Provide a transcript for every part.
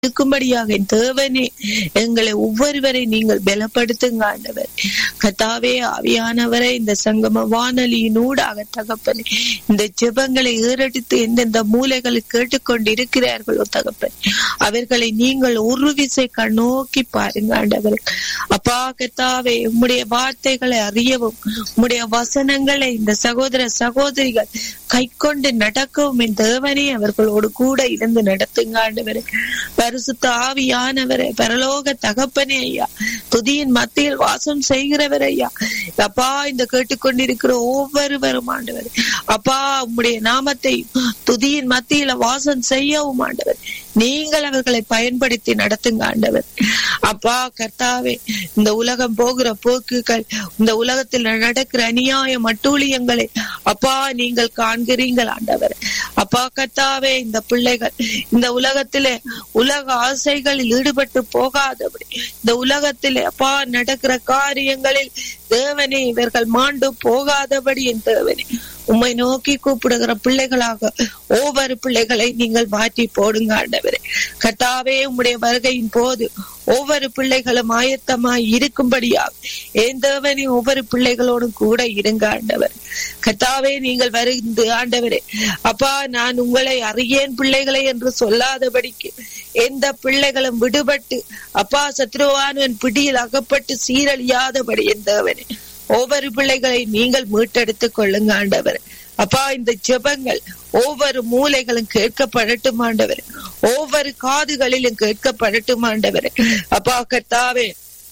இருக்கும்படியாக என் தேவனே எங்களை ஒவ்வொருவரை நீங்கள் பலப்படுத்துங்க ஆண்டவர் கத்தாவே ஆவியானவரை இந்த சங்கம வானொலியின் ஊடாக தகப்பனே இந்த ஜெபங்களை ஏறெடுத்து எந்தெந்த மூலைகளில் கேட்டுக்கொண்டு இருக்கிறார்களோ தகப்பன் அவர்களை நீங்கள் ஒரு விசை கண்ணோக்கி பாருங்க ஆண்டவர் அப்பா கத்தாவே உம்முடைய வார்த்தைகளை அறியவும் உம்முடைய வசனங்களை இந்த சகோதர சகோதரிகள் கை கொண்டு நடக்கவும் என் தேவனே அவர்களோடு கூட இருந்து நடத்துங்க ஆண்டவரே பரிசுத்த ஆவியானவரே பரலோக தகப்பனே ஐயா துதியின் மத்தியில் வாசம் செய்கிறவர் ஐயா அப்பா இந்த கேட்டுக்கொண்டிருக்கிற ஒவ்வொருவரும் ஆண்டவர் அப்பா உம்முடைய நாமத்தை துதியின் மத்தியில வாசம் செய்யவும் ஆண்டவர் நீங்கள் அவர்களை பயன்படுத்தி நடத்துங்க ஆண்டவர் அப்பா கர்த்தாவே இந்த உலகம் போகிற போக்குகள் இந்த உலகத்தில் நடக்கிற அநியாய மட்டூழியங்களை அப்பா நீங்கள் காண்கிறீங்கள் ஆண்டவர் அப்பா கர்த்தாவே இந்த பிள்ளைகள் இந்த உலகத்திலே உலக ஆசைகளில் ஈடுபட்டு போகாதபடி இந்த உலகத்திலே அப்பா நடக்கிற காரியங்களில் தேவனே இவர்கள் மாண்டு போகாதபடி என் தேவனே உம்மை நோக்கி கூப்பிடுகிற பிள்ளைகளாக ஒவ்வொரு பிள்ளைகளை நீங்கள் மாற்றி போடுங்க ஆண்டவரே கர்த்தாவே உம்முடைய வருகையின் போது ஒவ்வொரு பிள்ளைகளும் ஆயத்தமாய் இருக்கும்படியாக என் தேவனே ஒவ்வொரு பிள்ளைகளோடும் கூட இருங்க ஆண்டவர் கர்த்தாவே நீங்கள் வருந்து ஆண்டவரே அப்பா நான் உங்களை அறியேன் பிள்ளைகளை என்று சொல்லாதபடிக்கு எந்த பிள்ளைகளும் விடுபட்டு அப்பா சத்ருவானவன் பிடியில் அகப்பட்டு சீரழியாதபடி என் தேவனே ஒவ்வொரு பிள்ளைகளை நீங்கள் மீட்டெடுத்துக் கொள்ளுங்க ஆண்டவர் அப்பா இந்த ஜெபங்கள் ஒவ்வொரு மூலைகளும் கேட்கப்படட்டும் ஆண்டவர் ஒவ்வொரு காதுகளிலும் கேட்கப்படட்டும் ஆண்டவர் அப்பா கர்த்தாவே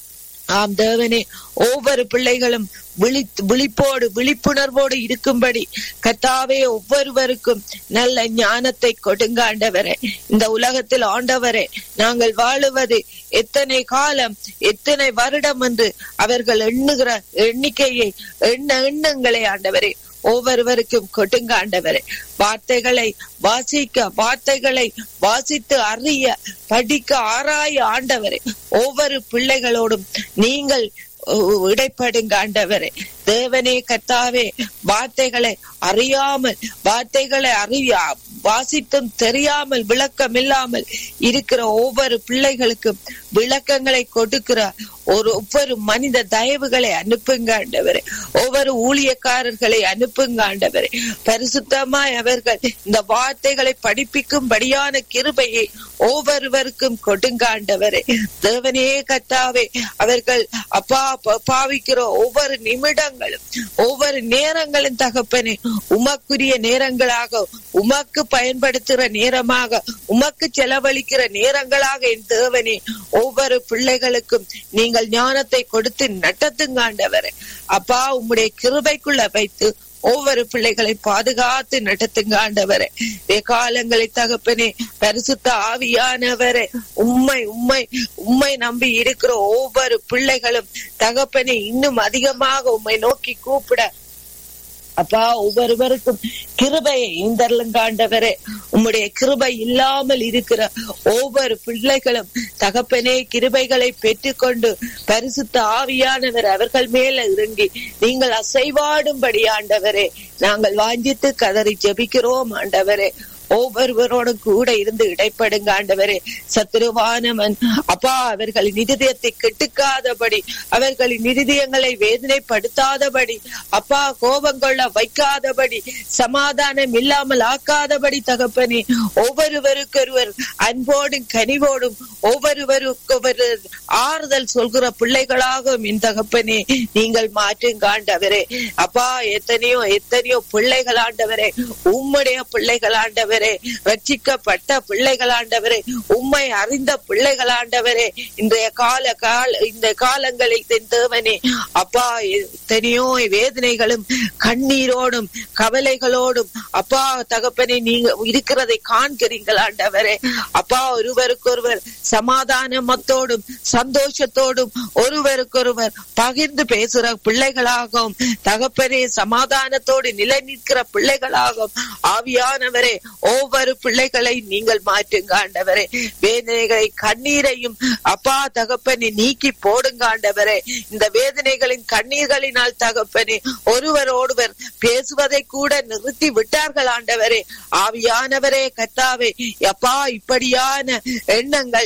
ஆம் தேவனே ஒவ்வொரு பிள்ளைகளும் விழி விழிப்போடு விழிப்புணர்வோடு இருக்கும்படி கத்தாவே ஒவ்வொருவருக்கும் நல்ல ஞானத்தை கொடுங்க ஆண்டவரே இந்த உலகத்தில் ஆண்டவரே நாங்கள் வாழுவது எத்தனை காலம் எத்தனை வருடம் என்று அவர்கள் எண்ணுகிற எண்ணிக்கையை எண்ண எண்ணங்களை ஆண்டவரே ஒவ்வொருவருக்கும் கொடுங்க ஆண்டவரே வார்த்தைகளை வாசிக்க வார்த்தைகளை வாசித்து அறிய படிக்க ஆராய ஆண்டவரே ஒவ்வொரு பிள்ளைகளோடும் நீங்கள் இடைப்படுங்க ஆண்டவரே தேவனே கத்தாவே வார்த்தைகளை அறியாமல் வார்த்தைகளை அறிய வாசித்தும் தெரியாமல் விளக்கம் இல்லாமல் இருக்கிற ஒவ்வொரு பிள்ளைகளுக்கும் விளக்கங்களை கொடுக்கிற ஒரு ஒவ்வொரு மனித தயவுகளை அனுப்புங்க ஆண்டவரே ஒவ்வொரு ஊழியக்காரர்களை அனுப்புங்க ஆண்டவரே பரிசுத்தமாய் அவர்கள் இந்த வார்த்தைகளை படிப்பிக்கும்படியான கிருபையை ஒவ்வொருவருக்கும் கொடுங்க ஆண்டவரே தேவனே கத்தாவே அவர்கள் அப்பா பாவிக்கிற ஒவ்வொரு நிமிடங்களும் ஒவ்வொரு நேரங்களும் தகப்பனே உமக்குரிய நேரங்களாக உமக்கு பயன்படுத்துகிற நேரமாக உமக்கு செலவழிக்கிற நேரங்களாக என் தேவனே ஒவ்வொரு பிள்ளைகளுக்கும் நீங்கள் ஞானத்தை கொடுத்து நட்டத்துங்க ஆண்டவரே அப்பா உம்முடைய கிருபைக்குள்ள வைத்து ஒவ்வொரு பிள்ளைகளை பாதுகாத்து நடத்துங்க ஆண்டவரே காலங்களை தகப்பனே பரிசுத்த ஆவியானவரே உண்மை உண்மை உண்மை நம்பி இருக்கிற ஒவ்வொரு பிள்ளைகளும் தகப்பனே இன்னும் அதிகமாக உண்மை நோக்கி கூப்பிட அப்பா ஒவ்வொருவருக்கும் கிருபையை இந்தர்லங்காண்டவரே உம்முடைய கிருபை இல்லாமல் இருக்கிற ஒவ்வொரு பிள்ளைகளும் தகப்பனே கிருபைகளை பெற்றுக்கொண்டு பரிசுத்த ஆவியானவர் அவர்கள் மேல இறங்கி நீங்கள் அசைவாடும்படி ஆண்டவரே நாங்கள் வாஞ்சித்து கதறி ஜெபிக்கிறோம் ஆண்டவரே ஒவ்வொருவரோடும் கூட இருந்து இடைப்படுங்க ஆண்டவரே சத்துருவானவன் அப்பா அவர்களின் இருதயத்தை கெட்டுக்காதபடி அவர்களின் இருதயங்களை வேதனைப்படுத்தாதபடி அப்பா கோபம் கொள்ள வைக்காதபடி சமாதானம் இல்லாமல் ஆக்காதபடி தகப்பனே ஒவ்வொருவருக்கொருவர் அன்போடும் கனிவோடும் ஒவ்வொருவருக்கொரு ஆறுதல் சொல்கிற பிள்ளைகளாகவும் இந்த தகப்பனே நீங்கள் மாற்றுங்க ஆண்டவரே அப்பா எத்தனையோ எத்தனையோ பிள்ளைகள் ஆண்டவரே உம்முடைய பிள்ளைகள் ஆண்டவரே ரட்சிக்கப்பட்ட பிள்ளைகள் ஆண்டவரே உம்மை அறிந்த பிள்ளைகள் ஆண்டவரே இன்றைய கால கால இந்த காலங்களில் தென் தேவனே அப்பா எத்தனையோ வேதனைகளும் கண்ணீரோடும் கவலைகளோடும் அப்பா தகப்பனே நீங்க இருக்கிறதை காண்கிறீங்கள் ஆண்டவரே அப்பா ஒருவருக்கொருவர் சமாதானமத்தோடும் சந்தோஷத்தோடும் ஒருவருக்கொருவர் பகிர்ந்து பேசுற பிள்ளைகளாகவும் தகப்பனே சமாதானத்தோடு நிலை நிற்கிற பிள்ளைகளாகவும் ஆவியானவரே ஒவ்வொரு பிள்ளைகளை நீங்கள் மாற்றுங்க ஆண்டவரே வேதனைகளை கண்ணீரையும் அப்பா தகப்பனை நீக்கி போடுங்க ஆண்டவரே இந்த வேதனைகளின் கண்ணீர்களினால் தகப்பனே ஒருவரோடுவர் பேசுவதை கூட நிறுத்தி விட்டார்கள் ஆண்டவரே ஆவியானவரே கத்தாவே அப்பா இப்படியான எண்ணங்கள்